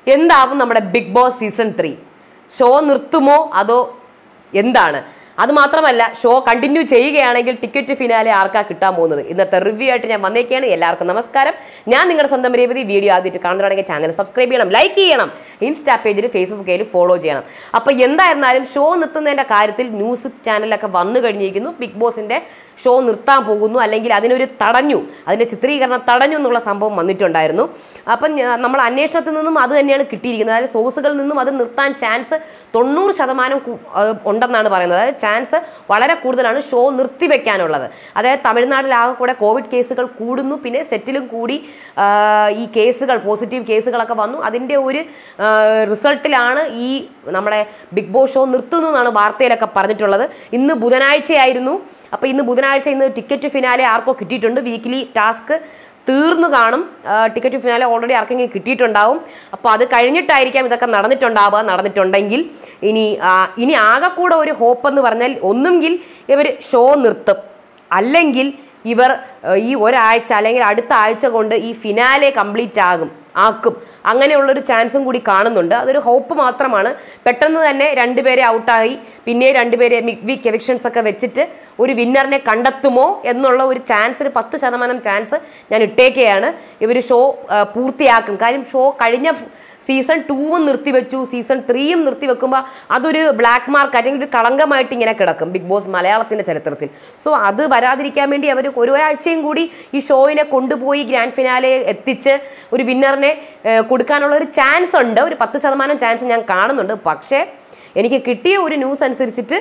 എന്താവും നമ്മുടെ big boss season three show നിർത്തുമോ അതോ എന്താണ് അത് മാത്രമല്ല ഷോ കണ്ടിന്യൂ ചെയ്യുകയാണെങ്കിൽ ടിക്കറ്റ് ഫിനാലെ ആർക്കാ കിട്ടാൻ പോകുന്നത് ഇന്നത്തെ റിവ്യൂ ആയിട്ട് ഞാൻ വന്നേക്കാണ് എല്ലാവർക്കും നമസ്കാരം ഞാൻ നിങ്ങളുടെ സ്വന്തം രേവതി വീഡിയോ ആദ്യമായിട്ട് കാണുന്നതാണെങ്കിൽ ചാനൽ സബ്സ്ക്രൈബ് ചെയ്യണം ലൈക്ക് ചെയ്യണം ഇൻസ്റ്റാ പേജിൽ ഫേസ്ബുക്ക് പേജിൽ ഫോളോ ചെയ്യണം അപ്പോൾ എന്തായിരുന്നാലും ഷോ നിർത്തുന്നതിൻ്റെ കാര്യത്തിൽ ന്യൂസ് ചാനലൊക്കെ വന്നു കഴിഞ്ഞിരിക്കുന്നു ബിഗ് ബോസിൻ്റെ ഷോ നിർത്താൻ പോകുന്നു അല്ലെങ്കിൽ അതിനൊരു തടഞ്ഞു അതിൻ്റെ ചിത്രീകരണം തടഞ്ഞു എന്നുള്ള സംഭവം വന്നിട്ടുണ്ടായിരുന്നു അപ്പം ഞാ- നമ്മൾ അന്വേഷണത്തിൽ നിന്നും അത് തന്നെയാണ് കിട്ടിയിരിക്കുന്നത് അതായത് സോഴ്സുകളിൽ നിന്നും അത് നിർത്താൻ ചാൻസ് തൊണ്ണൂറ് ശതമാനം കു- ആ, ഉണ്ടെന്നാണ് പറയുന്നത് അതായത് ചാൻസ് വളരെ കൂടുതലാണ് ഷോ നിർത്തിവെക്കാനുള്ളത് അതായത് തമിഴ്നാട്ടിലാകെ കൂടെ കോവിഡ് കേസുകൾ കൂടുന്നു പിന്നെ സെറ്റിലും കൂടി ആ, ഈ കേസുകൾ പോസിറ്റീവ് കേസുകളൊക്കെ വന്നു അതിൻ്റെ ഒരു ആ, റിസൾട്ടിലാണ് ഈ നമ്മുടെ ബിഗ് ബോസ് ഷോ നിർത്തുന്നു എന്നാണ് വാർത്തയിലൊക്കെ പറഞ്ഞിട്ടുള്ളത് ഇന്ന് ബുധനാഴ്ചയായിരുന്നു അപ്പോൾ ഇന്ന് ബുധനാഴ്ച ഇന്ന് ടിക്കറ്റ് ഫിനാലെ ആർക്കോ കിട്ടിയിട്ടുണ്ട് വീക്കിലി ടാസ്ക് തീർന്നു കാണും ആ, ടിക്കറ്റ് ഫിനാലെ ഓൾറെഡി ആർക്കെങ്കിലും കിട്ടിയിട്ടുണ്ടാവും അപ്പോൾ അത് കഴിഞ്ഞിട്ടായിരിക്കാം ഇതൊക്കെ നടന്നിട്ടുണ്ടാവുക നടന്നിട്ടുണ്ടെങ്കിൽ ഇനി ആ, ഇനി ആകെ കൂടെ ഒരു ഹോപ്പ് എന്ന് പറഞ്ഞാൽ ഒന്നുകിൽ ഇവർ ഷോ നിർത്തും അല്ലെങ്കിൽ ഇവർ ആ, ഈ ഒരാഴ്ച അല്ലെങ്കിൽ അടുത്ത ആഴ്ച കൊണ്ട് ഈ ഫിനാലെ കംപ്ലീറ്റ് ആകും ആക്കും അങ്ങനെയുള്ളൊരു ചാൻസും കൂടി കാണുന്നുണ്ട് അതൊരു ഹോപ്പ് മാത്രമാണ് പെട്ടെന്ന് തന്നെ രണ്ടുപേരെ ഔട്ടായി പിന്നെ രണ്ടുപേരെ മിഡ് വീക്ക് എവിക്ഷൻസ് ഒക്കെ വെച്ചിട്ട് ഒരു വിന്നറിനെ കണ്ടെത്തുമോ എന്നുള്ള ഒരു ചാൻസ് ഒരു പത്ത് ശതമാനം ചാൻസ് ഞാൻ ഇട്ടേക്കെയാണ് ഇവർ ഷോ ആ, പൂർത്തിയാക്കും കാര്യം ഷോ കഴിഞ്ഞ സീസൺ ടൂവും നിർത്തിവെച്ചു സീസൺ ത്രീയും നിർത്തിവെക്കുമ്പോൾ അതൊരു ബ്ലാക്ക് മാർക്ക് അല്ലെങ്കിൽ ഒരു കളങ്കമായിട്ട് ഇങ്ങനെ കിടക്കും ബിഗ് ബോസ് മലയാളത്തിൻ്റെ ചരിത്രത്തിൽ സോ അത് വരാതിരിക്കാൻ വേണ്ടി അവർ ഒരു ഒരാഴ്ചയും കൂടി ഈ ഷോയിനെ കൊണ്ടുപോയി ഗ്രാൻഡ് ഫിനാലെ എത്തിച്ച് ഒരു വിന്നറിനെ ഏഹ്, കൊടുക്കാനുള്ള ഒരു ചാൻസ് ഉണ്ട് ഒരു പത്ത് ശതമാനം ചാൻസ് ഞാൻ കാണുന്നുണ്ട് പക്ഷേ എനിക്ക് കിട്ടിയ ഒരു ന്യൂസ് അനുസരിച്ചിട്ട്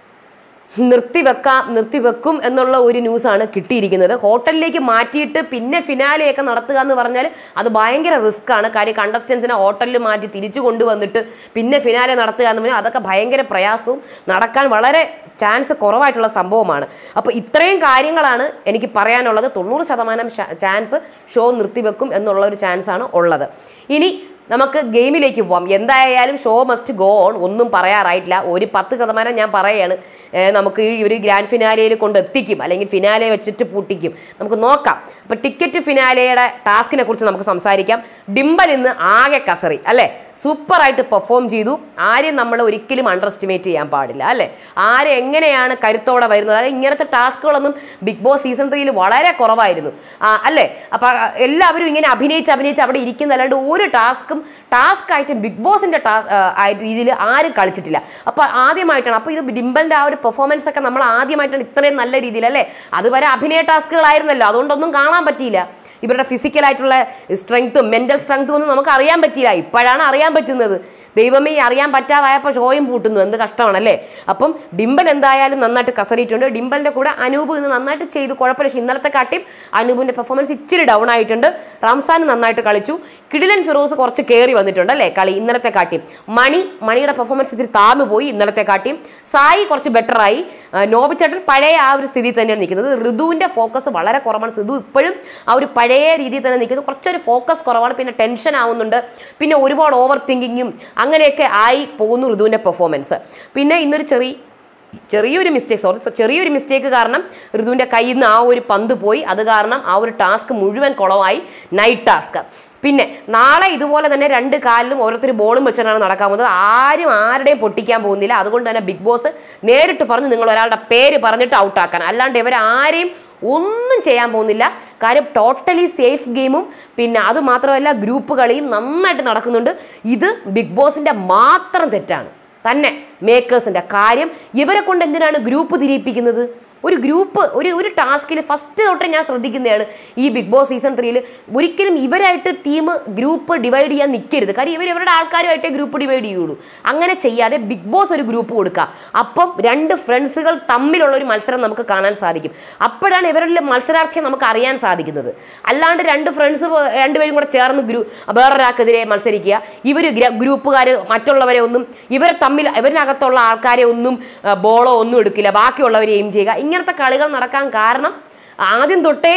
നിർത്തിവെക്കാം നിർത്തിവെക്കും എന്നുള്ള ഒരു ന്യൂസാണ് കിട്ടിയിരിക്കുന്നത് ഹോട്ടലിലേക്ക് മാറ്റിയിട്ട് പിന്നെ ഫിനാലെയൊക്കെ നടത്തുക എന്ന് പറഞ്ഞാൽ അത് ഭയങ്കര റിസ്ക് ആണ് കാര്യം കണ്ടസ്റ്റൻസിനെ ഹോട്ടലിൽ മാറ്റി തിരിച്ചു കൊണ്ടുവന്നിട്ട് പിന്നെ ഫിനാലെ നടത്തുക എന്ന് പറഞ്ഞാൽ അതൊക്കെ ഭയങ്കര പ്രയാസവും നടക്കാൻ വളരെ ചാൻസ് കുറവായിട്ടുള്ള സംഭവമാണ് അപ്പോൾ ഇത്രയും കാര്യങ്ങളാണ് എനിക്ക് പറയാനുള്ളത് തൊണ്ണൂറ് ശതമാനം ചാൻസ് ഷോ നിർത്തിവെക്കും എന്നുള്ള ഒരു ചാൻസാണ് ഉള്ളത് ഇനി നമുക്ക് ഗെയിമിലേക്ക് പോവാം എന്തായാലും ഷോ മസ്റ്റ് ഗോ ഓൺ ഒന്നും പറയാറായിട്ടില്ല ഒരു പത്ത് ശതമാനം ഞാൻ പറയുകയാണ് ഏ, നമുക്ക് ഈ ഒരു ഗ്രാൻഡ് ഫിനാലയിൽ കൊണ്ട് എത്തിക്കും അല്ലെങ്കിൽ ഫിനാലെ വെച്ചിട്ട് പൂട്ടിക്കും നമുക്ക് നോക്കാം അപ്പോൾ ടിക്കറ്റ് ഫിനാലയുടെ ടാസ്കിനെ കുറിച്ച് നമുക്ക് സംസാരിക്കാം ഡിംബൽ ഇന്ന് ആകെ കസറി അല്ലേ സൂപ്പറായിട്ട് പെർഫോം ചെയ്തു ആരെയും നമ്മൾ ഒരിക്കലും അണ്ടർ എസ്റ്റിമേറ്റ് ചെയ്യാൻ പാടില്ല അല്ലേ ആരെ എങ്ങനെയാണ് കരുത്തോടെ വരുന്നത് അതായത് ഇങ്ങനത്തെ ടാസ്കുകളൊന്നും ബിഗ് ബോസ് സീസൺ ത്രീയിൽ വളരെ കുറവായിരുന്നു ആ, അല്ലേ അപ്പോൾ എല്ലാവരും ഇങ്ങനെ അഭിനയിച്ച് അഭിനയിച്ച് അവിടെ ഇരിക്കുന്ന അല്ലാണ്ട് ഒരു ടാസ്കും ടാസ്ക് ആയിട്ട് ബിഗ് ബോസിന്റെ ടാസ് ആയിട്ട് രീതിയിൽ ആരും കളിച്ചിട്ടില്ല അപ്പോൾ ആദ്യമായിട്ടാണ് അപ്പോൾ ഇത് ഡിംബലിന്റെ ആ ഒരു പെർഫോമൻസ് ഒക്കെ നമ്മൾ ആദ്യമായിട്ടാണ് ഇത്രയും നല്ല രീതിയിൽ അല്ലേ അതുവരെ അഭിനയ ടാസ്കുകളായിരുന്നല്ലോ അതുകൊണ്ടൊന്നും കാണാൻ പറ്റിയില്ല ഇവരുടെ ഫിസിക്കലായിട്ടുള്ള സ്ട്രെങ്ത്തും മെന്റൽ സ്ട്രെങ്ത്തും ഒന്നും നമുക്ക് അറിയാൻ പറ്റിയില്ല ഇപ്പോഴാണ് അറിയാൻ പറ്റുന്നത് ദൈവമേ ഈ അറിയാൻ പറ്റാതായപ്പോൾ ഷോയും പൂട്ടുന്നു എന്ത് കഷ്ടമാണല്ലേ അപ്പം ഡിംബൽ എന്തായാലും നന്നായിട്ട് കസറിയിട്ടുണ്ട് ഡിംബലിന്റെ കൂടെ അനൂപ് ഇന്ന് നന്നായിട്ട് ചെയ്തു കുഴപ്പമില്ല പക്ഷേ ഇന്നലത്തെ കാട്ടിയും അനൂപിന്റെ പെർഫോമൻസ് ഇച്ചിരി ഡൗൺ ആയിട്ടുണ്ട് റംസാൻ നന്നായിട്ട് കളിച്ചു കിടിലൻ ഫിറോസ് കുറച്ച് കയറി വന്നിട്ടുണ്ട് അല്ലേ കളി ഇന്നലത്തെ കാട്ടിയും മണി മണിയുടെ പെർഫോമൻസ് ഇത്തിരി താന്നു പോയി ഇന്നലത്തെ കാട്ടിയും സായി കുറച്ച് ബെറ്ററായി നോബിച്ചേട്ടൻ പഴയ ആ ഒരു സ്ഥിതിയിൽ തന്നെയാണ് നിൽക്കുന്നത് ഋതുവിന്റെ ഫോക്കസ് വളരെ കുറവാണ് ഋതു ഇപ്പോഴും ആ ഒരു പഴയ രീതിയിൽ തന്നെ നിൽക്കുന്നു കുറച്ചൊരു ഫോക്കസ് കുറവാണ് പിന്നെ ടെൻഷൻ ആവുന്നുണ്ട് പിന്നെ ഒരുപാട് ഓവർ തിങ്കിങ്ങും അങ്ങനെയൊക്കെ ആയി പോകുന്നു ഋതുവിന്റെ പെർഫോമൻസ് പിന്നെ ഇന്നൊരു ചെറിയ ചെറിയൊരു മിസ്റ്റേക്ക് സോറി ചെറിയൊരു മിസ്റ്റേക്ക് കാരണം ഋതുവിൻ്റെ കയ്യിൽ നിന്ന് ആ ഒരു പന്ത് പോയി അത് കാരണം ആ ഒരു ടാസ്ക് മുഴുവൻ കുളമായി നൈറ്റ് ടാസ്ക് പിന്നെ നാളെ ഇതുപോലെ തന്നെ രണ്ട് കാലിലും ഓരോരുത്തർ ബോളും വെച്ചിട്ടാണ് നടക്കാൻ പോകുന്നത് ആരും ആരുടെയും പൊട്ടിക്കാൻ പോകുന്നില്ല അതുകൊണ്ട് തന്നെ ബിഗ് ബോസ് നേരിട്ട് പറഞ്ഞു നിങ്ങൾ ഒരാളുടെ പേര് പറഞ്ഞിട്ട് ഔട്ടാക്കാൻ അല്ലാണ്ട് ഇവരാരെയും ഒന്നും ചെയ്യാൻ പോകുന്നില്ല കാര്യം ടോട്ടലി സേഫ് ഗെയിമും പിന്നെ അത് മാത്രമല്ല ഗ്രൂപ്പ് കളിയും നന്നായിട്ട് നടക്കുന്നുണ്ട് ഇത് ബിഗ് ബോസിൻ്റെ മാത്രം തെറ്റാണ് തന്നെ മേക്കേഴ്സിൻ്റെ കാര്യം ഇവരെ കൊണ്ട് എന്തിനാണ് ഗ്രൂപ്പ് തിരിയിപ്പിക്കുന്നത് ഒരു ഗ്രൂപ്പ് ഒരു ഒരു ടാസ്കിൽ ഫസ്റ്റ് തൊട്ടേ ഞാൻ ശ്രദ്ധിക്കുന്നതാണ് ഈ ബിഗ് ബോസ് സീസൺ ത്രീയിൽ ഒരിക്കലും ഇവരായിട്ട് ടീം ഗ്രൂപ്പ് ഡിവൈഡ് ചെയ്യാൻ നിൽക്കരുത് കാര്യം ഇവർ ഇവരുടെ ആൾക്കാരുമായിട്ടേ ഗ്രൂപ്പ് ഡിവൈഡ് ചെയ്യുള്ളൂ അങ്ങനെ ചെയ്യാതെ ബിഗ് ബോസ് ഒരു ഗ്രൂപ്പ് കൊടുക്കുക അപ്പം രണ്ട് ഫ്രണ്ട്സുകൾ തമ്മിലുള്ള ഒരു മത്സരം നമുക്ക് കാണാൻ സാധിക്കും അപ്പോഴാണ് ഇവരുടെ മത്സരാർത്ഥിയെ നമുക്ക് അറിയാൻ സാധിക്കുന്നത് അല്ലാണ്ട് രണ്ട് ഫ്രണ്ട്സ് രണ്ടുപേരും കൂടെ ചേർന്ന് ഗ്രൂ വേറൊരാൾക്കെതിരെ മത്സരിക്കുക ഇവർ ഗ്രൂപ്പുകാർ മറ്റുള്ളവരെ ഒന്നും ഇവരെ തമ്മിൽ ഇവരിനകത്തുള്ള ആൾക്കാരെ ഒന്നും ആ, ബോളോ ഒന്നും എടുക്കില്ല ബാക്കിയുള്ളവരെ എയിം ചെയ്യുക ഇങ്ങനത്തെ കളികൾ നടക്കാൻ കാരണം ആദ്യം തൊട്ടേ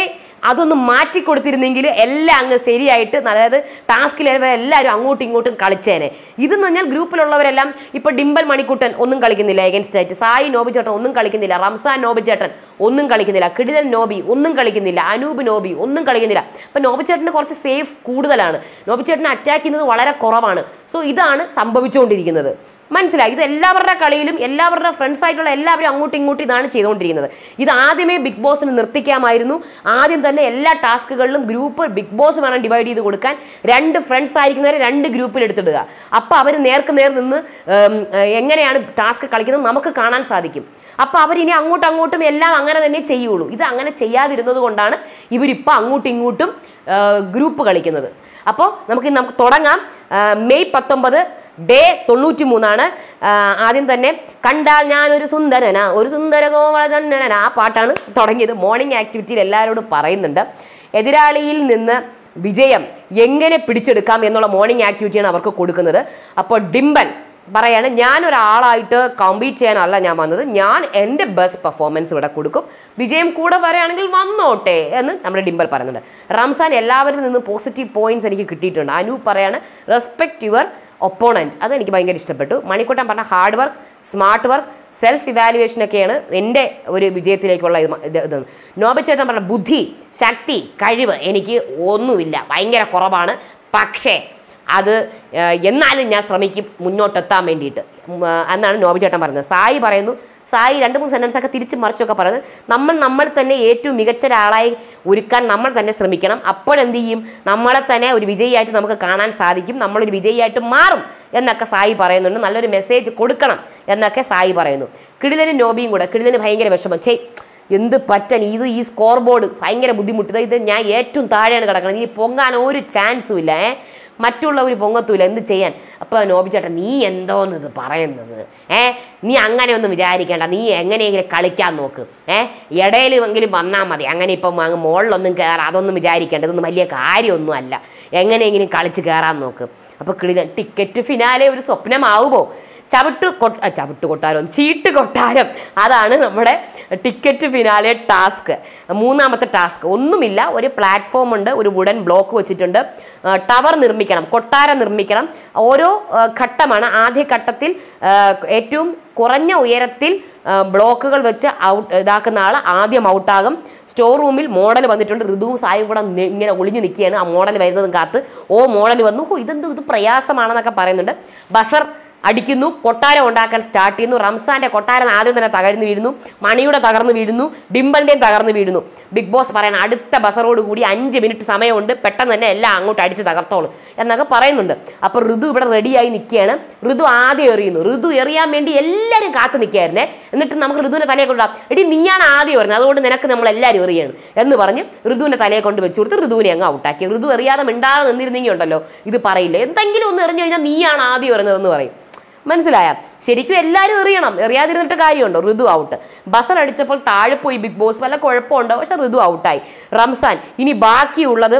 അതൊന്ന് മാറ്റി കൊടുത്തിരുന്നെങ്കിൽ എല്ലാം അങ്ങ് ശരിയായിട്ട് അതായത് ടാസ്കിൽ എല്ലാവരും അങ്ങോട്ടും ഇങ്ങോട്ടും കളിച്ചേനെ ഇതെന്ന് പറഞ്ഞാൽ ഗ്രൂപ്പിലുള്ളവരെല്ലാം ഇപ്പൊ ഡിംബൽ മണിക്കുട്ടൻ ഒന്നും കളിക്കുന്നില്ല എഗൻസ്റ്റ് ആയിട്ട് സായി നോബി ചേട്ടൻ ഒന്നും കളിക്കുന്നില്ല റംസാൻ നോബി ചേട്ടൻ ഒന്നും കളിക്കുന്നില്ല കിടിലൻ നോബി ഒന്നും കളിക്കുന്നില്ല അനൂപ് നോബി ഒന്നും കളിക്കുന്നില്ല അപ്പൊ നോബി ചേട്ടന് കുറച്ച് സേഫ് കൂടുതലാണ് നോബി ചേട്ടനെ അറ്റാക്ക് ചെയ്യുന്നത് വളരെ കുറവാണ് സോ ഇതാണ് സംഭവിച്ചുകൊണ്ടിരിക്കുന്നത് മനസ്സിലായി ഇത് എല്ലാവരുടെ കളിയിലും എല്ലാവരുടെ ഫ്രണ്ട്സ് ആയിട്ടുള്ള എല്ലാവരും അങ്ങോട്ടും ഇങ്ങോട്ടും ഇതാണ് ചെയ്തുകൊണ്ടിരിക്കുന്നത് ഇത് ആദ്യമേ ബിഗ് ബോസിന് നിർത്തിക്കാമായിരുന്നു ആദ്യം തന്നെ എല്ലാ ടാസ്കുകളിലും ഗ്രൂപ്പ് ബിഗ് ബോസ് വേണം ഡിവൈഡ് ചെയ്ത് കൊടുക്കാൻ രണ്ട് ഫ്രണ്ട്സ് ആയിരിക്കുന്നവരെ രണ്ട് ഗ്രൂപ്പിൽ എടുത്തിടുക അപ്പോൾ അവർ നേർക്ക് നേർ നിന്ന് ഉം, എങ്ങനെയാണ് ടാസ്ക് കളിക്കുന്നത് നമുക്ക് കാണാൻ സാധിക്കും അപ്പോൾ അവരിനി അങ്ങോട്ടും അങ്ങോട്ടും എല്ലാം അങ്ങനെ തന്നെ ചെയ്യുള്ളൂ ഇത് അങ്ങനെ ചെയ്യാതിരുന്നത് കൊണ്ടാണ് ഇവരിപ്പോൾ അങ്ങോട്ടും ഇങ്ങോട്ടും ആ, ഗ്രൂപ്പ് കളിക്കുന്നത് അപ്പോൾ നമുക്ക് നമുക്ക് തുടങ്ങാം ആ, മെയ് പത്തൊമ്പത് ഡേ തൊണ്ണൂറ്റി മൂന്നാണ് ആ, ആദ്യം തന്നെ കണ്ടാൽ ഞാൻ ഒരു സുന്ദരന ഒരു സുന്ദര കോമളചന്ദ്രന ആ പാട്ടാണ് തുടങ്ങിയത് മോർണിംഗ് ആക്ടിവിറ്റിയിൽ എല്ലാവരോടും പറയുന്നുണ്ട് എതിരാളിയിൽ നിന്ന് വിജയം എങ്ങനെ പിടിച്ചെടുക്കാം എന്നുള്ള മോർണിംഗ് ആക്ടിവിറ്റിയാണ് അവർക്ക് കൊടുക്കുന്നത് അപ്പോൾ ഡിംബൽ പറയാണ് ഞാൻ ഒരാളായിട്ട് കോമ്പീറ്റ് ചെയ്യാനല്ല ഞാൻ വന്നത് ഞാൻ എൻ്റെ ബെസ്റ്റ് പെർഫോമൻസ് ഇവിടെ കൊടുക്കും വിജയം കൂടെ വരികയാണെങ്കിൽ വന്നോട്ടെ എന്ന് നമ്മുടെ ഡിംബൽ പറയുന്നുണ്ട് റംസാൻ എല്ലാവരിൽ നിന്നും പോസിറ്റീവ് പോയിന്റ്സ് എനിക്ക് കിട്ടിയിട്ടുണ്ട് അനു പറയാണ് റെസ്പെക്ട് യുവർ ഒപ്പോണൻറ്റ് അത് എനിക്ക് ഭയങ്കര ഇഷ്ടപ്പെട്ടു മണിക്കൂട്ടൻ പറഞ്ഞ hard work smart work self evaluation ഒക്കെയാണ് എൻ്റെ ഒരു വിജയത്തിലേക്കുള്ള ഇത് മ- ഇത് ഇത് നോബച്ചേട്ടൻ പറഞ്ഞ ബുദ്ധി ശക്തി കഴിവ് എനിക്ക് ഒന്നുമില്ല ഭയങ്കര കുറവാണ് പക്ഷേ അത് ഏഹ്, എന്നാലും ഞാൻ ശ്രമിക്കും മുന്നോട്ടെത്താൻ വേണ്ടിയിട്ട് ഉം, ആ, എന്നാണ് നോബി ചേട്ടൻ പറയുന്നത് സായി പറയുന്നു സായി രണ്ട് മൂന്ന് സെൻറ്റൻസ് ഒക്കെ തിരിച്ച് മറിച്ചൊക്കെ പറയുന്നത് നമ്മൾ നമ്മൾ തന്നെ ഏറ്റവും മികച്ച ഒരാളായി ഒരുക്കാൻ നമ്മൾ തന്നെ ശ്രമിക്കണം അപ്പോഴെന്ത് ചെയ്യും നമ്മളെ തന്നെ ഒരു വിജയിയായിട്ട് നമുക്ക് കാണാൻ സാധിക്കും നമ്മളൊരു വിജയിയായിട്ട് മാറും എന്നൊക്കെ സായി പറയുന്നുണ്ട് നല്ലൊരു മെസ്സേജ് കൊടുക്കണം എന്നൊക്കെ സായി പറയുന്നു കിടിലനും നോബിയും കൂടെ കിടിലന് ഭയങ്കര വിഷമം ചേ എന്ത് പറ്റാൻ ഇത് ഈ സ്കോർ ബോർഡ് ഭയങ്കര ബുദ്ധിമുട്ട് ദാ ഇത് ഞാൻ ഏറ്റവും താഴെയാണ് കിടക്കുന്നത് ഇനി പൊങ്ങാൻ ഒരു ചാൻസും ഇല്ല ഏ മറ്റുള്ളവർ പൊങ്ങത്തൂല എന്ത് ചെയ്യാൻ അപ്പോൾ നോബി ചേട്ടൻ നീ എന്തോന്ന് ഇത് പറയുന്നത് ഏ നീ അങ്ങനെയൊന്നും വിചാരിക്കേണ്ട നീ എങ്ങനെയെങ്കിലും കളിക്കാൻ നോക്ക് ഏ ഇടയിലെങ്കിലും വന്നാൽ മതി അങ്ങനെ ഇപ്പം അങ്ങ് മുകളിലൊന്നും കയറാം അതൊന്നും വിചാരിക്കേണ്ട ഇതൊന്നും വലിയ കാര്യമൊന്നും അല്ല എങ്ങനെയെങ്കിലും കളിച്ച് കയറാൻ നോക്ക് അപ്പോൾ കിളി ടിക്കറ്റ് ഫിനാലെ ഒരു സ്വപ്നമാവുമോ ചവിട്ട് കൊട്ട ആ, ചവിട്ട് കൊട്ടാരം ചീട്ട് കൊട്ടാരം അതാണ് നമ്മുടെ ടിക്കറ്റ് ഫിനാലെ ടാസ്ക് മൂന്നാമത്തെ ടാസ്ക് ഒന്നുമില്ല ഒരു പ്ലാറ്റ്ഫോം ഉണ്ട് ഒരു വുഡൻ ബ്ലോക്ക് വെച്ചിട്ടുണ്ട് ആ, ടവർ നിർമ്മിക്കണം കൊട്ടാരം നിർമ്മിക്കണം ഓരോ ആ, ഘട്ടമാണ് ആദ്യ ഘട്ടത്തിൽ ആ, ഏറ്റവും കുറഞ്ഞ ഉയരത്തിൽ ആ, ബ്ലോക്കുകൾ വെച്ച് ഔട്ട് ഇതാക്കുന്ന ആൾ ആദ്യം ഔട്ടാകും സ്റ്റോർ റൂമിൽ മോഡൽ വന്നിട്ടുണ്ട് ഋതുവും സായും കൂടെ നി- ഇങ്ങനെ ഒളിഞ്ഞു നിൽക്കുകയാണ് ആ മോഡൽ വരുന്നതും കാത്ത് ഓ മോഡൽ വന്നു ഹോ ഇതെന്ത് ഇത് പ്രയാസമാണെന്നൊക്കെ പറയുന്നുണ്ട് ബസർ അടിക്കുന്നു കൊട്ടാരം ഉണ്ടാക്കാൻ സ്റ്റാർട്ട് ചെയ്യുന്നു റംസാന്റെ കൊട്ടാരം ആദ്യം തന്നെ തകർന്നു വീഴുന്നു മണിയുടെ തകർന്നു വീഴുന്നു ഡിംബലിന്റെയും തകർന്നു വീഴുന്നു ബിഗ് ബോസ് പറയണം അടുത്ത ബസറോട് കൂടി അഞ്ച് മിനിറ്റ് സമയമുണ്ട് പെട്ടെന്ന് തന്നെ എല്ലാം അങ്ങോട്ട് അടിച്ച് തകർത്തോളൂ എന്നൊക്കെ പറയുന്നുണ്ട് അപ്പോൾ ഋതു ഇവിടെ റെഡിയായി നിൽക്കുകയാണ് ഋതു ആദ്യം എറിയുന്നു ഋതു എറിയാൻ വേണ്ടി എല്ലാവരും കാത്തു നിൽക്കുകയായിരുന്നേ എന്നിട്ട് നമുക്ക് ഋതുവിനെ തലയെ കൊണ്ടാം എടി നീയാണ് ആദ്യം എറിഞ്ഞത് അതുകൊണ്ട് നിനക്ക് നമ്മൾ എല്ലാവരും എറിയാണ് എന്ന് പറഞ്ഞ് ഋതുവിനെ തലയെ കൊണ്ട് വെച്ചു കൊടുത്ത് ഋതുവിനെ അങ്ങ് ഔട്ടാക്കി ഋതു എറിയാതെ മിണ്ടാതെ നിന്നിരുന്നെങ്കിൽ ഉണ്ടല്ലോ ഇത് പറയില്ല എന്തെങ്കിലും ഒന്ന് എറിഞ്ഞു കഴിഞ്ഞാൽ നീയാണ് ആദ്യം എറിഞ്ഞതെന്ന് പറയും മനസ്സിലായ ശരിക്കും എല്ലാവരും എറിയണം എറിയാതിരുന്നിട്ട് കാര്യമുണ്ടോ ഋതു ഔട്ട് ബസർ അടിച്ചപ്പോൾ താഴെ പോയി ബിഗ് ബോസ് വല്ല കുഴപ്പമുണ്ടോ പക്ഷെ ഋതു ഔട്ടായി റംസാൻ ഇനി ബാക്കിയുള്ളത്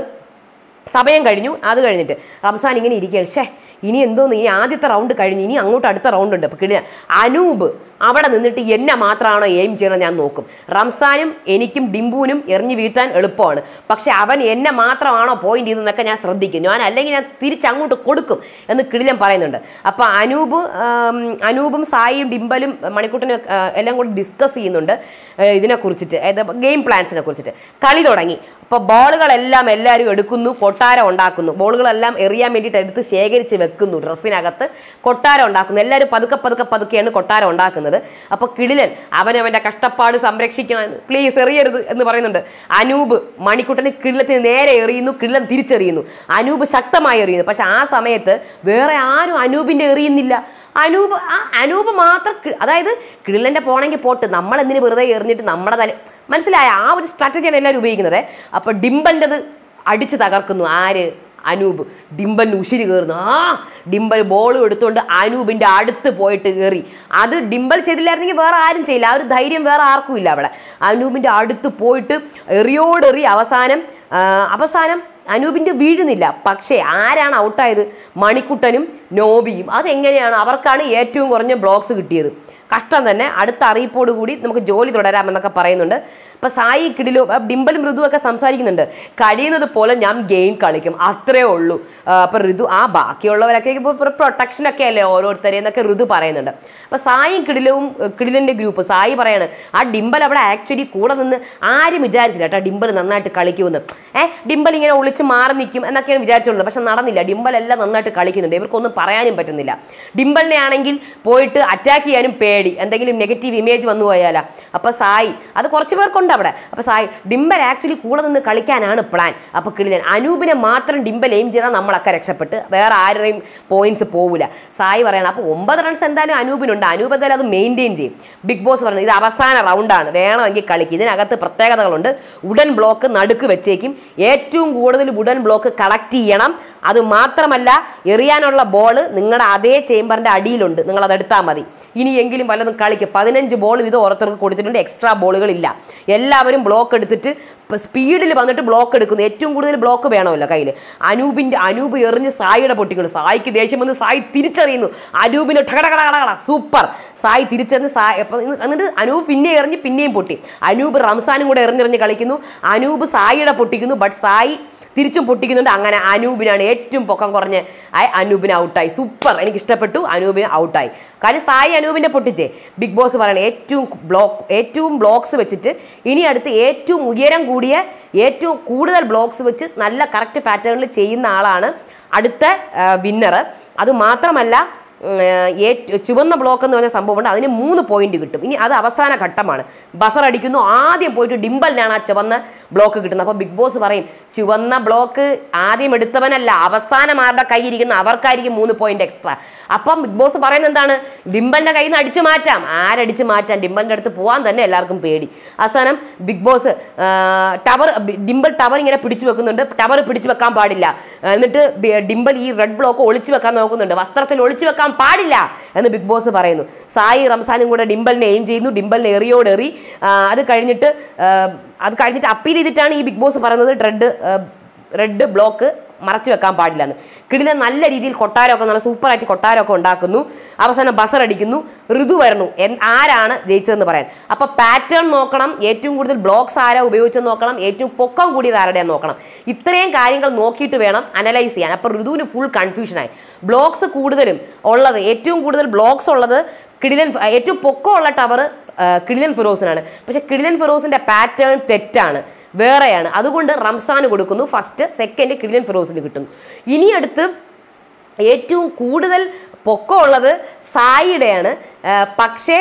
സമയം കഴിഞ്ഞു അത് കഴിഞ്ഞിട്ട് റംസാൻ ഇങ്ങനെ ഇരിക്കുകയാണ് ഷേ ഇനി എന്തോന്ന് ഇനി ആദ്യത്തെ റൗണ്ട് കഴിഞ്ഞു ഇനി അങ്ങോട്ട് അടുത്ത റൗണ്ട് ഉണ്ട് അപ്പോൾ കിളിയ അനൂപ് അവിടെ നിന്നിട്ട് എന്നെ മാത്രമാണോ എയിം ചെയ്യണം ഞാൻ നോക്കും റംസാനും എനിക്കും ഡിംബുവിനും എറിഞ്ഞു വീഴ്ത്താൻ എളുപ്പമാണ് പക്ഷെ അവൻ എന്നെ മാത്രമാണോ പോയിന്റ് ചെയ്തെന്നൊക്കെ ഞാൻ ശ്രദ്ധിക്കും ഞാൻ അല്ലെങ്കിൽ ഞാൻ തിരിച്ചങ്ങോട്ട് കൊടുക്കും എന്ന് കിടിലൻ പറയുന്നുണ്ട് അപ്പോൾ അനൂപ് ആം, അനൂപും സായിയും ഡിംബലും മണിക്കൂട്ടനും ആ, എല്ലാം കൂടി ഡിസ്കസ് ചെയ്യുന്നുണ്ട് ആ, ഇതിനെക്കുറിച്ചിട്ട് അതായത് ഗെയിം പ്ലാൻസിനെ കുറിച്ചിട്ട് കളി തുടങ്ങി അപ്പോൾ ബോളുകളെല്ലാം എല്ലാവരും എടുക്കുന്നു കൊട്ടാരം ഉണ്ടാക്കുന്നു ബോളുകളെല്ലാം എറിയാൻ വേണ്ടിയിട്ട് എടുത്ത് ശേഖരിച്ച് വെക്കുന്നു ഡ്രസ്സിനകത്ത് കൊട്ടാരം ഉണ്ടാക്കുന്നു എല്ലാവരും പതുക്കെ പതുക്കെ പതുക്കെയാണ് കൊട്ടാരം ഉണ്ടാക്കുന്നത് അപ്പോൾ കിടിലൻ അവനവൻ്റെ കഷ്ടപ്പാട് സംരക്ഷിക്കണം പ്ലീസ് എറിയരുത് എന്ന് പറയുന്നുണ്ട് അനൂപ് മണിക്കുട്ടന് കിടിലത്തിന് നേരെ എറിയുന്നു കിടിലൻ തിരിച്ചെറിയുന്നു അനൂപ് ശക്തമായി എറിയുന്നു പക്ഷെ ആ സമയത്ത് വേറെ ആരും അനൂപിൻ്റെ എറിയുന്നില്ല അനൂപ് ആ അനൂപ് മാത്രം കി- അതായത് കിടിലൻ്റെ പോണെങ്കിൽ പോട്ട് നമ്മൾ എന്തിനു വെറുതെ എറിഞ്ഞിട്ട് നമ്മുടെ തല മനസ്സിലായ ആ ഒരു സ്ട്രാറ്റജിയാണ് എല്ലാവരും ഉപയോഗിക്കുന്നത് അപ്പോൾ ഡിംബൻ്റെത് അടിച്ച് തകർക്കുന്നു ആര് അനൂപ് ഡിംബലിന് ഉശിരി കയറുന്നു ആ ഡിംബൽ ബോൾ എടുത്തുകൊണ്ട് അനൂപിൻ്റെ അടുത്ത് പോയിട്ട് കയറി അത് ഡിംബൽ ചെയ്തില്ലായിരുന്നെങ്കിൽ വേറെ ആരും ചെയ്യില്ല ആ ഒരു ധൈര്യം വേറെ ആർക്കും ഇല്ല അവിടെ അനൂപിൻ്റെ അടുത്ത് പോയിട്ട് എറിയോടെറി അവസാനം ആ, അവസാനം അനൂപിൻ്റെ വീഴുന്നില്ല പക്ഷേ ആരാണ് ഔട്ടായത് മണിക്കുട്ടനും നോബിയും അതെങ്ങനെയാണ് അവർക്കാണ് ഏറ്റവും കുറഞ്ഞ ബ്ലോക്സ് കിട്ടിയത് കഷ്ടം തന്നെ അടുത്ത അറിയിപ്പോട് കൂടി നമുക്ക് ജോലി തുടരാമെന്നൊക്കെ പറയുന്നുണ്ട് ഇപ്പം സായി കിടിലു ആ, ഡിംബലും ഋതുവൊക്കെ സംസാരിക്കുന്നുണ്ട് കഴിയുന്നത് പോലെ ഞാൻ ഗെയിം കളിക്കും അത്രേ ഉള്ളൂ അപ്പം ഋതു ആ ബാക്കിയുള്ളവരൊക്കെ ഇപ്പോൾ പ്രൊട്ടക്ഷനൊക്കെ അല്ലേ ഓരോരുത്തരെ എന്നൊക്കെ ഋതു പറയുന്നുണ്ട് അപ്പം സായും കിടിലവും ഏഹ്, കിടിലൻ്റെ ഗ്രൂപ്പ് സായി പറയാണ് ആ ഡിംബൽ അവിടെ ആക്ച്വലി കൂടെ നിന്ന് ആരും വിചാരിച്ചില്ല കേട്ടോ ഡിംബൽ നന്നായിട്ട് കളിക്കുമെന്ന് ഏഹ് ഡിംബൽ ഇങ്ങനെ ഒളിച്ച് മാറി നിൽക്കും എന്നൊക്കെയാണ് വിചാരിച്ചുള്ളത് പക്ഷെ നടന്നില്ല ഡിംബൽ എല്ലാം നന്നായിട്ട് കളിക്കുന്നുണ്ട് ഇവർക്കൊന്നും പറയാനും പറ്റുന്നില്ല ഡിംബലിനെ ആണെങ്കിൽ പോയിട്ട് അറ്റാക്ക് ചെയ്യാനും പേടി എന്തെങ്കിലും നെഗറ്റീവ് ഇമേജ് വന്നു പോയാലാ അപ്പോൾ സായി അത് കുറച്ച് പേർക്കുണ്ട് അവിടെ അപ്പോൾ സായി ഡിംബൽ ആക്ച്വലി കൂടെ നിന്ന് കളിക്കാനാണ് പ്ലാൻ അപ്പോൾ കിളിലൻ അനൂപിനെ മാത്രം ഡിംബൽ എയിം ചെയ്താൽ നമ്മളൊക്കെ രക്ഷപ്പെട്ട് വേറെ ആരുടെയും പോയിന്റ്സ് പോവില്ല സായി പറയണം അപ്പോൾ ഒമ്പത് റൺസ് എന്തായാലും അനൂപിനുണ്ട് അനൂപ് എന്തായാലും അത് മെയിൻറ്റെയിൻ ചെയ്യും ബിഗ് ബോസ് പറഞ്ഞു ഇത് അവസാന റൗണ്ടാണ് വേണമെങ്കിൽ കളിക്കും ഇതിനകത്ത് പ്രത്യേകതകളുണ്ട് ഉടൻ ബ്ലോക്ക് നടുക്ക് വെച്ചേക്കും ഏറ്റവും കൂടുതൽ ഉടൻ ബ്ലോക്ക് കളക്ട് ചെയ്യണം അത് മാത്രമല്ല എറിയാനുള്ള ബോൾ നിങ്ങളുടെ അതേ ചേമ്പറിൻ്റെ അടിയിലുണ്ട് നിങ്ങൾ അത് എടുത്താൽ മതി ഇനിയെങ്കിലും വല്ലതും കളിക്കും പതിനഞ്ച് ബോൾ ഇത് ഓരോരുത്തർക്ക് കൊടുത്തിട്ടുണ്ട് എക്സ്ട്രാ ബോളുകളില്ല എല്ലാവരും ബ്ലോക്ക് എടുത്തിട്ട് സ്പീഡിൽ വന്നിട്ട് ബ്ലോക്ക് എടുക്കുന്നു ഏറ്റവും കൂടുതൽ ബ്ലോക്ക് വേണമല്ലോ കയ്യിൽ അനൂപിൻ്റെ അനൂപ് എറിഞ്ഞ് സായിയുടെ പൊട്ടിക്കുന്നു സായിക്ക് ദേഷ്യം വന്ന് സായി തിരിച്ചറിയുന്നു അനൂപിന് ഠകടകടകട സൂപ്പർ സായി തിരിച്ചറിഞ്ഞ് സായി അപ്പം ഇന്ന് എന്നിട്ട് അനൂപ് പിന്നെ എറിഞ്ഞ് പിന്നെയും പൊട്ടി അനൂപ് റംസാനും കൂടെ എറിഞ്ഞെറിഞ്ഞ് കളിക്കുന്നു അനൂപ് സായിയുടെ പൊട്ടിക്കുന്നു ബട്ട് സായി തിരിച്ചും പൊട്ടിക്കുന്നുണ്ട് അങ്ങനെ അനൂപിനാണ് ഏറ്റവും പൊക്കം കുറഞ്ഞ് ആയി അനൂപിന് ഔട്ടായി സൂപ്പർ എനിക്ക് ഇഷ്ടപ്പെട്ടു അനൂപിന് ഔട്ടായി കാര്യം സായി അനൂപിനെ പൊട്ടിച്ചേ ബിഗ് ബോസ് പറയണ ഏറ്റവും ബ്ലോക്ക് ഏറ്റവും ബ്ലോക്സ് വെച്ചിട്ട് ഇനി അടുത്ത് ഏറ്റവും ഉയരം കൂടിയ ഏറ്റവും കൂടുതൽ ബ്ലോക്സ് വെച്ച് നല്ല കറക്റ്റ് പാറ്റേണിൽ ചെയ്യുന്ന ആളാണ് അടുത്ത വിന്നർ അത് മാത്രമല്ല ഉം, ഏർ, ഏറ്റ- ചുവന്ന ബ്ലോക്ക് എന്ന് പറഞ്ഞ സംഭവമുണ്ട് അതിന് മൂന്ന് പോയിന്റ് കിട്ടും ഇനി അത് അവസാന ഘട്ടമാണ് ബസർ അടിക്കുന്നു ആദ്യം പോയിട്ട് ഡിംബലിനാണ് ആ ചുവന്ന ബ്ലോക്ക് കിട്ടുന്നത് അപ്പോൾ ബിഗ് ബോസ് പറയും ചുവന്ന ബ്ലോക്ക് ആദ്യം എടുത്തവനല്ല അവസാനം ആരുടെ കയ്യിരിക്കുന്ന അവർക്കായിരിക്കും മൂന്ന് പോയിന്റ് എക്സ്ട്രാ അപ്പം ബിഗ് ബോസ് പറയുന്നത് എന്താണ് ഡിംബലിന്റെ കയ്യിൽ നിന്ന് അടിച്ചു മാറ്റാം ആരടിച്ചു മാറ്റാം ഡിംബലിന്റെ അടുത്ത് പോകാൻ തന്നെ എല്ലാവർക്കും പേടി അവസാനം big boss tower Dimpal tower ഇങ്ങനെ പിടിച്ചു വെക്കുന്നുണ്ട് ടവർ പിടിച്ചു വെക്കാൻ പാടില്ല എന്നിട്ട് ബി- ഡിംബൽ ഈ റെഡ് ബ്ലോക്ക് ഒളിച്ചു വെക്കാൻ നോക്കുന്നുണ്ട് വസ്ത്രത്തിൽ ഒളിച്ചു വെക്കാൻ പാടില്ല എന്ന് ബിഗ് ബോസ് പറയുന്നു സായി റംസാനും കൂടെ ഡിംബലിനെ എയിം ചെയ്യുന്നു ഡിംബലിനെ എറിയോട് എറി ആ, അത് കഴിഞ്ഞിട്ട് ആ, അത് കഴിഞ്ഞിട്ട് അപ്പീൽ ചെയ്തിട്ടാണ് ഈ ബിഗ് ബോസ് പറയുന്നത് റെഡ് റെഡ് ബ്ലോക്ക് മറച്ചു വെക്കാൻ പാടില്ല എന്ന് കിടില നല്ല രീതിയിൽ കൊട്ടാരമൊക്കെ നല്ല സൂപ്പറായിട്ട് കൊട്ടാരമൊക്കെ ഉണ്ടാക്കുന്നു അവസാനം ബസർ അടിക്കുന്നു ഋതു വരുന്നു എൻ- ആരാണ് ജയിച്ചതെന്ന് പറയാൻ അപ്പോൾ പാറ്റേൺ നോക്കണം ഏറ്റവും കൂടുതൽ ബ്ലോക്സ് ആരാ ഉപയോഗിച്ചെന്ന് നോക്കണം ഏറ്റവും പൊക്കം കൂടിയത് ആരുടെയെന്ന് നോക്കണം ഇത്രയും കാര്യങ്ങൾ നോക്കിയിട്ട് വേണം അനലൈസ് ചെയ്യാൻ അപ്പോൾ ഋതുവിന് ഫുൾ കൺഫ്യൂഷനായി ബ്ലോക്സ് കൂടുതലും ഉള്ളത് ഏറ്റവും കൂടുതൽ ബ്ലോക്സ് ഉള്ളത് കിടിലൻ ഏറ്റവും പൊക്കമുള്ള ടവർ കിടിലൻ ഫിറോസിനാണ് പക്ഷെ കിടിലൻ ഫിറോസിന്റെ പാറ്റേൺ തെറ്റാണ് വേറെയാണ് അതുകൊണ്ട് റംസാന് കൊടുക്കുന്നു ഫസ്റ്റ് സെക്കൻഡ് കിടിലൻ ഫിറോസിന് കിട്ടുന്നു ഇനി അടുത്ത് ഏറ്റവും കൂടുതൽ പൊക്കമുള്ളത് സായിയുടെയാണ് ആ, പക്ഷേ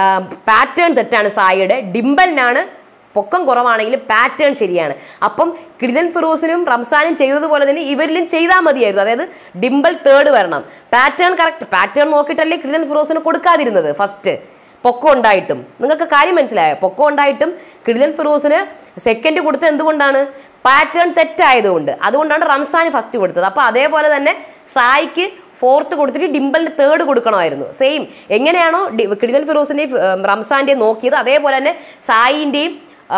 പാറ്റേൺ തെറ്റാണ് സായിയുടെ ഡിംബലിനാണ് പൊക്കം കുറവാണെങ്കിലും പാറ്റേൺ ശരിയാണ് അപ്പം കിടിലൻ ഫിറോസിനും റംസാനും ചെയ്തതുപോലെ തന്നെ ഇവരിലും ചെയ്താൽ മതിയായിരുന്നു അതായത് ഡിംബൽ തേർഡ് വരണം പാറ്റേൺ കറക്റ്റ് പാറ്റേൺ നോക്കിയിട്ടല്ലേ കിടിലൻ ഫിറോസിന് കൊടുക്കാതിരുന്നത് ഫസ്റ്റ് പൊക്കം ഉണ്ടായിട്ടും നിങ്ങൾക്ക് കാര്യം മനസ്സിലായോ പൊക്കം ഉണ്ടായിട്ടും കിടിലൻ ഫിറോസിന് സെക്കൻഡ് കൊടുത്തത് എന്തുകൊണ്ടാണ് പാറ്റേൺ തെറ്റായതുകൊണ്ട് അതുകൊണ്ടാണ് റംസാന് ഫസ്റ്റ് കൊടുത്തത് അപ്പോൾ അതേപോലെ തന്നെ സായിക്ക് ഫോർത്ത് കൊടുത്തിട്ട് ഡിംബലിന് തേർഡ് കൊടുക്കണമായിരുന്നു സെയിം എങ്ങനെയാണോ ഡി- കിടിലൻ ഫിറോസിൻ്റെയും റംസാൻ്റെയും നോക്കിയത് അതേപോലെ തന്നെ സായിൻ്റെയും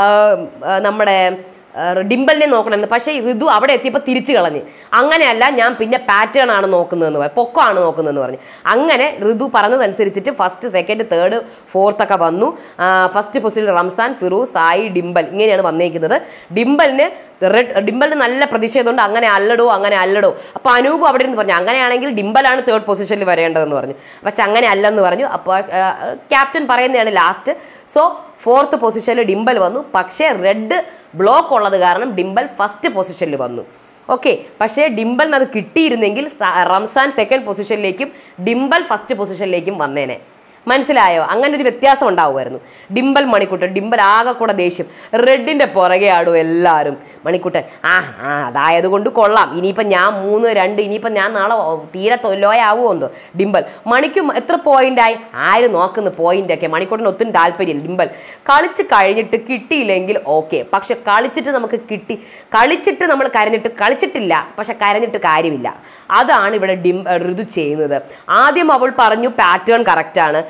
നമ്മുടെ ആ, ഡിംബലിനെ നോക്കണമെന്ന് പക്ഷേ ഋതു അവിടെ എത്തിയപ്പോൾ തിരിച്ചു കളഞ്ഞ് അങ്ങനെയല്ല ഞാൻ പിന്നെ പാറ്റേൺ ആണ് നോക്കുന്നതെന്ന് പറഞ്ഞു പൊക്കമാണ് നോക്കുന്നതെന്ന് പറഞ്ഞു അങ്ങനെ ഋതു പറഞ്ഞതനുസരിച്ചിട്ട് ഫസ്റ്റ് സെക്കൻഡ് തേർഡ് ഫോർത്ത് ഒക്കെ വന്നു ഫസ്റ്റ് പൊസിഷൻ റംസാൻ ഫിറൂസ് സായി ഡിംബൽ ഇങ്ങനെയാണ് വന്നേക്കുന്നത് ഡിംബലിന് റെഡ് ഡിംബലിന് നല്ല പ്രതിഷേധമുണ്ട് അങ്ങനെ അല്ലടോ അങ്ങനെ അല്ലടോ അപ്പോൾ അനൂപ് അവിടെ ഇരുന്ന് പറഞ്ഞു അങ്ങനെയാണെങ്കിൽ ഡിംബലാണ് തേർഡ് പൊസിഷനിൽ വരേണ്ടതെന്ന് പറഞ്ഞു പക്ഷെ അങ്ങനെ അല്ലെന്ന് പറഞ്ഞു അപ്പോൾ ക്യാപ്റ്റൻ പറയുന്നതാണ് ലാസ്റ്റ് സോ ഫോർത്ത് പൊസിഷനിൽ ഡിംബൽ വന്നു പക്ഷേ റെഡ് ബ്ലോക്ക് ഉള്ളത് കാരണം ഡിംബൽ ഫസ്റ്റ് പൊസിഷനിൽ വന്നു ഓക്കെ പക്ഷേ ഡിംബലിന് അത് കിട്ടിയിരുന്നെങ്കിൽ സ- റംസാൻ സെക്കൻഡ് പൊസിഷനിലേക്കും ഡിംബൽ ഫസ്റ്റ് പൊസിഷനിലേക്കും വന്നേനെ മനസ്സിലായോ അങ്ങനെ ഒരു വ്യത്യാസം ഉണ്ടാവുമായിരുന്നു ഡിംബൽ മണിക്കുട്ടൻ ഡിംബൽ ആകെ കൂടെ ദേഷ്യം റെഡിൻ്റെ പുറകെ ആടും എല്ലാവരും മണിക്കുട്ടൻ ആ ആ അതായത് കൊണ്ട് കൊള്ളാം ഇനിയിപ്പം ഞാൻ മൂന്ന് രണ്ട് ഇനിയിപ്പം ഞാൻ നാളെ ഓ- തീരെ തൊല്ലോയാവോ എന്തോ ഡിംബൽ മണിക്കും എത്ര പോയിന്റായി ആര് നോക്കുന്നു പോയിന്റൊക്കെ മണിക്കൂട്ടിന് ഒത്തിരി താല്പര്യമില്ല ഡിംബൽ കളിച്ച് കഴിഞ്ഞിട്ട് കിട്ടിയില്ലെങ്കിൽ ഓക്കെ പക്ഷെ കളിച്ചിട്ട് നമുക്ക് കിട്ടി കളിച്ചിട്ട് നമ്മൾ കരഞ്ഞിട്ട് കളിച്ചിട്ടില്ല പക്ഷെ കരഞ്ഞിട്ട് കാര്യമില്ല അതാണ് ഇവിടെ ഡിം ഋതു ചെയ്യുന്നത് ആദ്യം അവൾ പറഞ്ഞു പാറ്റേൺ കറക്റ്റാണ്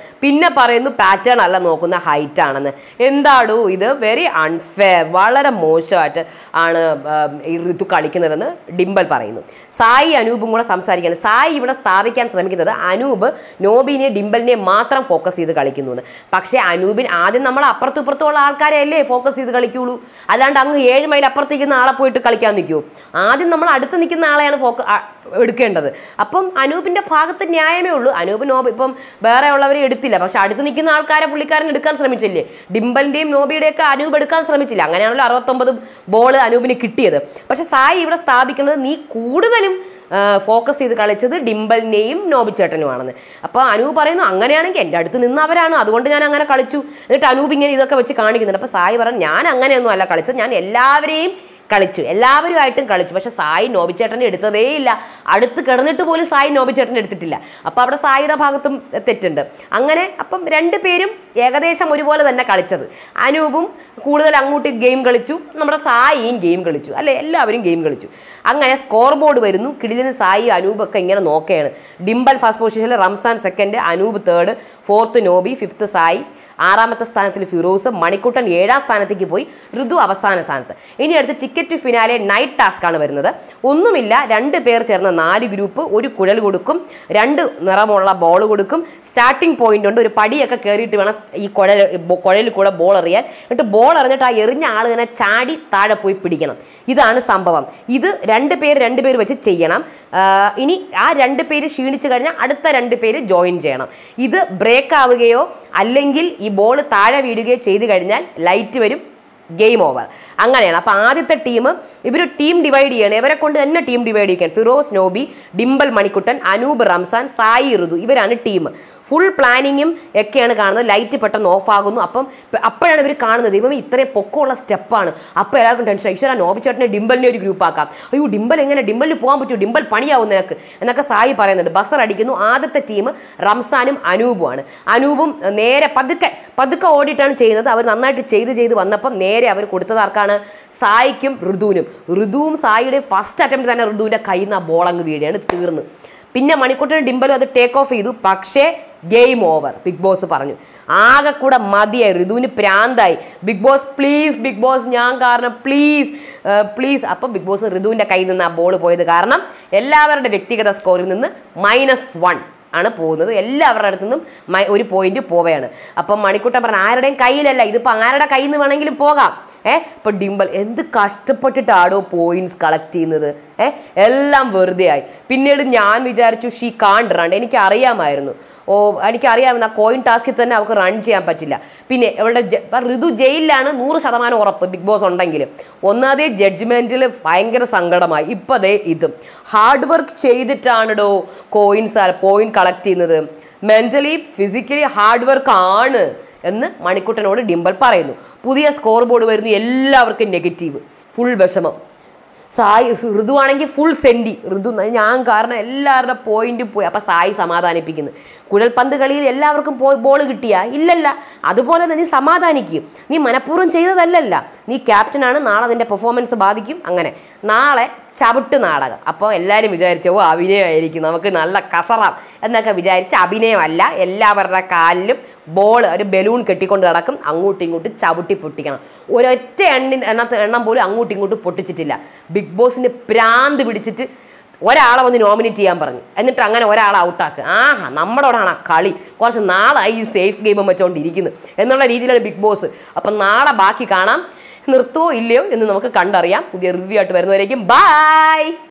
പിന്നെ പറയുന്നു പാറ്റേൺ അല്ല നോക്കുന്ന ഹൈറ്റ് ആണെന്ന് എന്താടോ ഇത് വെരി അൺഫെയർ വളരെ മോശമായിട്ട് ആണ് ആ, ഈ ഋതു കളിക്കുന്നതെന്ന് ഡിംബൽ പറയുന്നു സായി അനൂപും കൂടെ സംസാരിക്കുകയാണ് സായി ഇവിടെ സ്ഥാപിക്കാൻ ശ്രമിക്കുന്നത് അനൂപ് നോബിനെ ഡിംബലിനെ മാത്രം ഫോക്കസ് ചെയ്ത് കളിക്കുന്നു എന്ന് പക്ഷേ അനൂപിൻ ആദ്യം നമ്മൾ അപ്പുറത്തും ഇപ്പുറത്തുള്ള ആൾക്കാരെ അല്ലേ ഫോക്കസ് ചെയ്ത് കളിക്കുള്ളൂ അല്ലാണ്ട് അങ്ങ് ഏഴ് മൈൽ അപ്പുറത്തേക്കുന്ന ആളെ പോയിട്ട് കളിക്കാൻ നിൽക്കൂ ആദ്യം നമ്മൾ അടുത്ത് നിൽക്കുന്ന ആളെയാണ് ഫോക്ക ആ, എടുക്കേണ്ടത് അപ്പം അനൂപിന്റെ ഭാഗത്ത് ന്യായമേ ഉള്ളൂ അനൂപ് നോബ് ഇപ്പം വേറെ ഉള്ളവരെ എടുത്തില്ല പക്ഷെ അടുത്ത് നിൽക്കുന്ന ആൾക്കാരെ പുള്ളിക്കാരൻ എടുക്കാൻ ശ്രമിച്ചില്ലേ ഡിംബലിന്റെയും നോബിയുടെയും ഒക്കെ അനൂപ് എടുക്കാൻ ശ്രമിച്ചില്ല അങ്ങനെയാണല്ലോ അറുപത്തൊമ്പത് ബോൾ അനൂപിന് കിട്ടിയത് പക്ഷെ സായി ഇവിടെ സ്ഥാപിക്കുന്നത് നീ കൂടുതലും ഫോക്കസ് ചെയ്ത് കളിച്ചത് ഡിംബലിനെയും നോബിച്ചേട്ടനുമാണെന്ന് അപ്പോൾ അനൂപ് പറയുന്നു അങ്ങനെയാണെങ്കിൽ എൻ്റെ അടുത്ത് നിന്നവരാണ് അതുകൊണ്ട് ഞാൻ അങ്ങനെ കളിച്ചു എന്നിട്ട് അനൂപ് ഇങ്ങനെ ഇതൊക്കെ വെച്ച് കാണിക്കുന്നുണ്ട് അപ്പോൾ സായി പറഞ്ഞു ഞാൻ അങ്ങനെയൊന്നും അല്ല കളിച്ചത് ഞാൻ എല്ലാവരെയും കളിച്ചു എല്ലാവരുമായിട്ടും കളിച്ചു പക്ഷെ സായി നോബിച്ചേട്ടനെ എടുത്തതേ ഇല്ല അടുത്ത് കിടന്നിട്ട് പോലും സായി നോബിച്ചേട്ടനെ എടുത്തിട്ടില്ല അപ്പോൾ അവിടെ സായിയുടെ ഭാഗത്തും തെറ്റുണ്ട് അങ്ങനെ അപ്പം രണ്ട് പേരും ഏകദേശം ഒരുപോലെ തന്നെ കളിച്ചത് അനൂപും കൂടുതൽ അങ്ങോട്ട് ഗെയിം കളിച്ചു നമ്മുടെ സായിയും ഗെയിം കളിച്ചു അല്ലെ എല്ലാവരും ഗെയിം കളിച്ചു അങ്ങനെ സ്കോർ ബോർഡ് വരുന്നു കിടിലിന് സായി അനൂപ് ഒക്കെ ഇങ്ങനെ നോക്കുകയാണ് ഡിംബൽ ഫസ്റ്റ് പൊസിഷനിൽ Ramzan second Anoop third fourth Noby fifth Sai ആറാമത്തെ സ്ഥാനത്തിൽ ഫിറോസ് മണിക്കുട്ടൻ ഏഴാം സ്ഥാനത്തേക്ക് പോയി ഋതു അവസാന സ്ഥാനത്ത് ഇനി അടുത്ത് ടിക്കറ്റ് ഫിനാലെ നൈറ്റ് ടാസ്ക് ആണ് വരുന്നത് ഒന്നുമില്ല രണ്ട് പേർ ചേർന്ന നാല് ഗ്രൂപ്പ് ഒരു കുഴൽ കൊടുക്കും രണ്ട് നിറമുള്ള ബോൾ കൊടുക്കും സ്റ്റാർട്ടിംഗ് പോയിന്റ് ഉണ്ട് ഒരു പടിയൊക്കെ കയറിയിട്ട് വേണം ഈ കുഴൽ കുഴലിൽ കൂടെ ബോൾ എറിയാൻ എന്നിട്ട് ബോൾ എറിഞ്ഞിട്ട് ആ എറിഞ്ഞ ആൾ ഇങ്ങനെ ചാടി താഴെ പോയി പിടിക്കണം ഇതാണ് സംഭവം ഇത് രണ്ട് പേര് രണ്ട് പേര് വെച്ച് ചെയ്യണം ആ, ഇനി ആ രണ്ട് പേര് ക്ഷീണിച്ചു കഴിഞ്ഞാൽ അടുത്ത രണ്ട് പേര് ജോയിൻ ചെയ്യണം ഇത് ബ്രേക്ക് ആവുകയോ അല്ലെങ്കിൽ ഈ ബോൾ താഴെ വീഴുകയോ ചെയ്തു കഴിഞ്ഞാൽ ലൈറ്റ് വരും ഗെയിം ഓവർ അങ്ങനെയാണ് അപ്പോൾ ആദ്യത്തെ ടീം ഇവർ ടീം ഡിവൈഡ് ചെയ്യണം ഇവരെ കൊണ്ട് തന്നെ ടീം ഡിവൈഡ് ചെയ്യിക്കാൻ ഫിറോസ് നോബി ഡിംബൽ മണിക്കുട്ടൻ അനൂപ് റംസാൻ സായി ഋതു ഇവരാണ് ടീം ഫുൾ പ്ലാനിങ്ങും ഒക്കെയാണ് കാണുന്നത് ലൈറ്റ് പെട്ടെന്ന് ഓഫ് ആകുന്നു അപ്പം പ- അപ്പോഴാണ് ഇവർ കാണുന്നത് ദൈവം ഇത്രയും പൊക്കമുള്ള സ്റ്റെപ്പാണ് അപ്പോൾ എല്ലാവർക്കും ടെൻഷൻ ഈശ്വര നോബി ചേട്ടനെ ഡിംബലിനെ ഒരു ഗ്രൂപ്പ് ആക്കാം അയ്യോ ഡിംബൽ എങ്ങനെ ഡിംബലിന് പോകാൻ പറ്റുമോ ഡിംബൽ പണിയാവും നിനക്ക് എന്നൊക്കെ സായി പറയുന്നുണ്ട് ബസർ അടിക്കുന്നു ആദ്യത്തെ ടീം റംസാനും അനൂപുമാണ് അനൂപും ഏഹ്, നേരെ പതുക്കെ പതുക്കെ ഓടിയിട്ടാണ് ചെയ്യുന്നത് അവർ നന്നായിട്ട് ചെയ്ത് ചെയ്ത് വന്നപ്പം നേരെ അവർ കൊടുത്തത് ആർക്കാണ് സായിക്കും ഋതുവിനും ഋതുവും സായിയുടെ ഫസ്റ്റ് അറ്റംപ്റ്റ് തന്നെ ഋതുവിൻ്റെ കയ്യിൽ നിന്ന് ആ ബോൾ അങ്ങ് വീഴുകയാണ് തീർന്നു പിന്നെ മണിക്കൂട്ടനും ഡിംബലും അത് ടേക്ക് ഓഫ് ചെയ്തു പക്ഷേ ഗെയിം ഓവർ ബിഗ് ബോസ് പറഞ്ഞു ആകെ കൂടെ മതിയായി ഋതുവിന് പ്രാന്തായി big boss please big boss ഞാൻ കാരണം പ്ലീസ് പ്ലീസ് അപ്പം ബിഗ് ബോസ് ഋതുവിൻ്റെ കയ്യിൽ നിന്ന് ആ ബോൾ പോയത് കാരണം എല്ലാവരുടെ വ്യക്തിഗത സ്കോറിൽ നിന്ന് മൈനസ് വൺ ആണ് പോകുന്നത് എല്ലാവരുടെ അടുത്തു നിന്നും മൈ- ഒരു പോയിന്റ് പോവുകയാണ് അപ്പം മണിക്കൂട്ടൻ പറഞ്ഞ ആരുടെയും കയ്യിലല്ല ഇതിപ്പോൾ ആരുടെ കയ്യിൽ നിന്ന് വേണമെങ്കിലും പോകാം ഏ ഇപ്പം ഡിംബൽ എന്ത് കഷ്ടപ്പെട്ടിട്ടാടോ പോയിന്റ്സ് കളക്ട് ചെയ്യുന്നത് ഏ എല്ലാം വെറുതെ ആയി പിന്നീട് ഞാൻ വിചാരിച്ചു ഷീ കാൺ റൺ എനിക്ക് അറിയാമായിരുന്നു ഓ എനിക്കറിയാമായിരുന്നു ആ കോയിൻ ടാസ്കിൽ തന്നെ അവർക്ക് റൺ ചെയ്യാൻ പറ്റില്ല പിന്നെ അവളുടെ ജ- ഇപ്പം ഋതു ജയിലിലാണ് നൂറ് ശതമാനം ഉറപ്പ് ബിഗ് ബോസ് ഉണ്ടെങ്കിൽ ഒന്നാമതേ ജഡ്ജ്മെന്റിൽ ഭയങ്കര സങ്കടമായി ഇപ്പം അതേ ഇതും ഹാർഡ് വർക്ക് ചെയ്തിട്ടാണിടോ കോയിൻസ് പോയിന്റ് കളക്ട് ചെയ്യുന്നത് മെന്റലി ഫിസിക്കലി ഹാർഡ് വർക്ക് ആണ് എന്ന് മണിക്കുട്ടനോട് ഡിംബൽ പറയുന്നു പുതിയ സ്കോർ ബോർഡ് വരുന്നു എല്ലാവർക്കും നെഗറ്റീവ് ഫുൾ വിഷമം സായി ഋതു ആണെങ്കിൽ ഫുൾ സെൻറ്റി ഋതു ന- ഞാൻ കാരണം എല്ലാവരുടെ പോയിന്റ് പോയി അപ്പം സായി സമാധാനിപ്പിക്കുന്നു കുഴൽപന്ത് കളിയിൽ എല്ലാവർക്കും പോയി ബോൾ കിട്ടിയാ ഇല്ലല്ല അതുപോലെ തന്നെ നീ സമാധാനിക്കും നീ മനഃപൂർവ്വം ചെയ്തതല്ലല്ല നീ ക്യാപ്റ്റനാണ് നാളെ നിന്റെ പെർഫോമൻസ് ബാധിക്കും അങ്ങനെ നാളെ ചവിട്ട് നാടകം അപ്പോൾ എല്ലാവരും വിചാരിച്ചു ഓ അഭിനയമായിരിക്കും നമുക്ക് നല്ല കസറാം എന്നൊക്കെ വിചാരിച്ച് അഭിനയമല്ല എല്ലാവരുടെ കാലിലും ബോൾ ഒരു ബലൂൺ കെട്ടിക്കൊണ്ട് കിടക്കും അങ്ങോട്ടും ഇങ്ങോട്ടും ചവിട്ടി പൊട്ടിക്കണം ഒരൊറ്റ എണ്ണി എണ്ണത്ത് എണ്ണം പോലും അങ്ങോട്ടും ഇങ്ങോട്ടും പൊട്ടിച്ചിട്ടില്ല ബിഗ് ബോസിന് പ്രാന്ത് പിടിച്ചിട്ട് ഒരാളെ വന്ന് നോമിനേറ്റ് ചെയ്യാൻ പറഞ്ഞു എന്നിട്ട് അങ്ങനെ ഒരാളെ ഔട്ടാക്കുക ആഹാ നമ്മളോടാണ് ആ കളി കുറച്ച് നാളായി ഈ സേഫ് ഗെയിം വെച്ചുകൊണ്ടിരിക്കുന്നത് എന്നുള്ള രീതിയിലാണ് ബിഗ് ബോസ് അപ്പം നാളെ ബാക്കി കാണാം നിർത്തുവോ ഇല്ലയോ എന്ന് നമുക്ക് കണ്ടറിയാം പുതിയ റിവ്യൂ ആയിട്ട് വരുന്നവരേക്കും ബൈ